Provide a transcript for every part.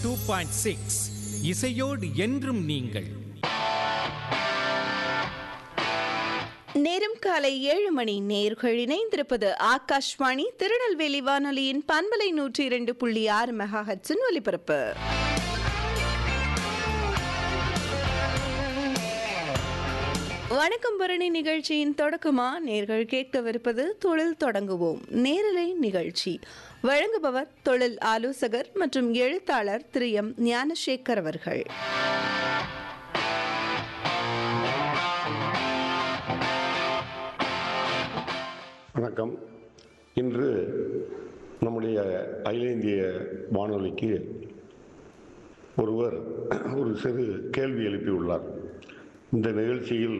two point six இசையோடு என்றும் நீங்கள் நேரம் காலை ஏழு மணி நேர்கள் இணைந்திருப்பது ஆகாஷ்வாணி திருநெல்வேலி வானொலியின் பண்பலை நூற்றி இரண்டு புள்ளி ஆறு மெகா ஹட்ஸின் ஒலிபரப்பு வணக்கம் பரணி நிகழ்ச்சியின் தொடக்கமா நேர்கள் கேட்கவிருப்பது தொழில் தொடங்குவோம் நேரலை நிகழ்ச்சி வழங்குபவர் தொழில் ஆலோசகர் மற்றும் எழுத்தாளர் திரு எம் ஞானசேகர் அவர்கள் வணக்கம் இன்று நம்முடைய அகில இந்திய வானொலிக்கு ஒருவர் ஒரு சிறு கேள்வி எழுப்பியுள்ளார் இந்த நிகழ்ச்சியில்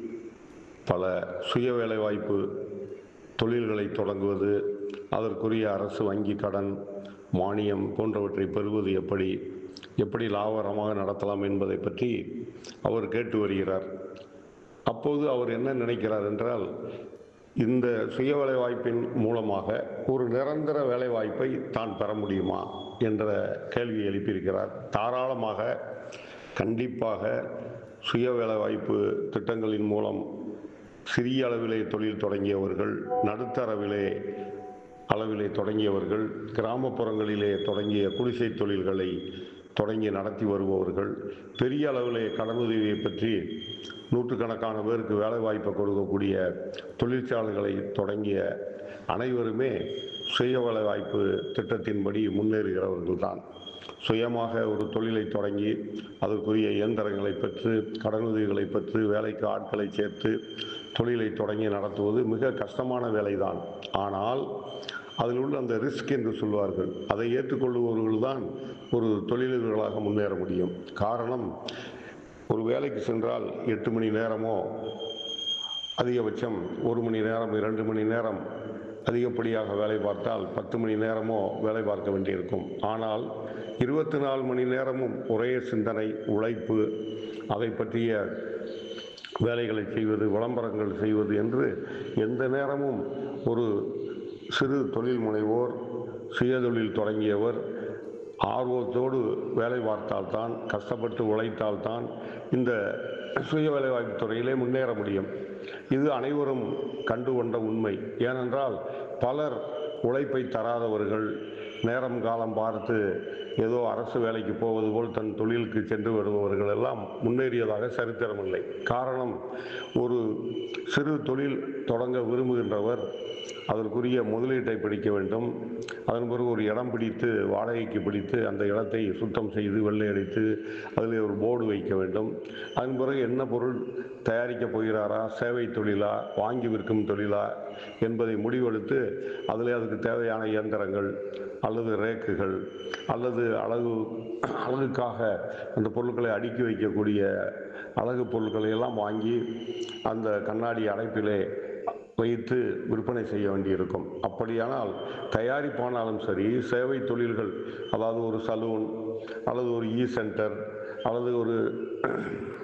பல சுய வேலைவாய்ப்பு தொழில்களை தொடங்குவது அதற்குரிய அரசு வங்கி கடன் மானியம் போன்றவற்றை பெறுவது எப்படி எப்படி லாபகரமாக நடத்தலாம் என்பதை பற்றி அவர் கேட்டு வருகிறார் அப்போது அவர் என்ன நினைக்கிறார் என்றால் இந்த சுய வேலைவாய்ப்பின் மூலமாக ஒரு நிரந்தர வேலைவாய்ப்பை தான் பெற முடியுமா என்ற கேள்வியை எழுப்பியிருக்கிறார் தாராளமாக கண்டிப்பாக சுய வேலைவாய்ப்பு திட்டங்களின் மூலம் சிறிய அளவிலே தொழில் தொடங்கியவர்கள் நடுத்தரவிலே அளவிலே தொடங்கியவர்கள் கிராமப்புறங்களிலே தொடங்கிய குடிசை தொழில்களை தொடங்கி நடத்தி வருபவர்கள் பெரிய அளவிலே கடனுதவியை பற்றி நூற்றுக்கணக்கான பேருக்கு வேலைவாய்ப்பை கொடுக்கக்கூடிய தொழிற்சாலைகளை தொடங்கிய அனைவருமே சுய வேலைவாய்ப்பு திட்டத்தின்படி முன்னேறுகிறவர்கள் தான் சுயமாக ஒரு தொழிலை தொடங்கி அதற்குரிய இயந்திரங்களை பெற்று கடனுதவிகளை பெற்று வேலைக்கு ஆட்களை சேர்த்து தொழிலை தொடங்கி நடத்துவது மிக கஷ்டமான வேலைதான் ஆனால் அதில் உள்ள அந்த ரிஸ்க் என்று சொல்வார்கள் அதை ஏற்றுக்கொள்ளுபவர்கள் தான் ஒரு தொழிலதிபர்களாக முன்னேற முடியும் காரணம் ஒரு வேலைக்கு சென்றால் எட்டு மணி நேரமோ அதிகபட்சம் ஒரு மணி நேரம் இரண்டு மணி நேரம் அதிகப்படியாக வேலை பார்த்தால் பத்து மணி நேரமோ வேலை பார்க்க வேண்டியிருக்கும் ஆனால் இருபத்தி நாலு மணி நேரமும் ஒரே சிந்தனை உழைப்பு அதை பற்றிய வேலைகளை செய்வது விளம்பரங்கள் செய்வது என்று எந்த நேரமும் ஒரு சிறு தொழில் முனைவோர் சுயதொழில் தொடங்கியவர் ஆர்வத்தோடு வேலை பார்த்தால்தான் கஷ்டப்பட்டு உழைத்தால்தான் இந்த சுய வேலைவாய்ப்பு துறையிலே முன்னேற முடியும் இது அனைவரும் கண்டு கொண்ட உண்மை ஏனென்றால் பலர் உழைப்பை தராதவர்கள் நேரம் காலம் பார்த்து ஏதோ அரசு வேலைக்கு போவது போல் தன் தொழிலுக்கு சென்று வருபவர்கள் எல்லாம் முன்னேறியதாக சரித்திரமில்லை காரணம் ஒரு சிறு தொழில் தொடங்க விரும்புகின்றவர் அதற்குரிய முதலீட்டை பிடிக்க வேண்டும் அதன் பிறகு ஒரு இடம் பிடித்து வாடகைக்கு பிடித்து அந்த இடத்தை சுத்தம் செய்து வெள்ளையடித்து அதில் ஒரு போர்டு வைக்க வேண்டும் அதன் பிறகு என்ன பொருள் தயாரிக்கப் போகிறாரா சேவை தொழிலா வாங்கி விற்கும் தொழிலா என்பதை முடிவெடுத்து அதில் அதுக்கு தேவையான இயந்திரங்கள் அல்லது ரேக்குகள் அல்லது அழகு அழகுக்காக அந்த பொருட்களை அடுக்கி வைக்கக்கூடிய அழகு பொருட்களை எல்லாம் வாங்கி அந்த கண்ணாடி அடைப்பிலே வைத்து விற்பனை செய்ய வேண்டியிருக்கும் அப்படியானால் தயாரிப்பானாலும் சரி சேவை தொழில்கள் அதாவது ஒரு சலூன் அல்லது ஒரு இ சென்டர் அல்லது ஒரு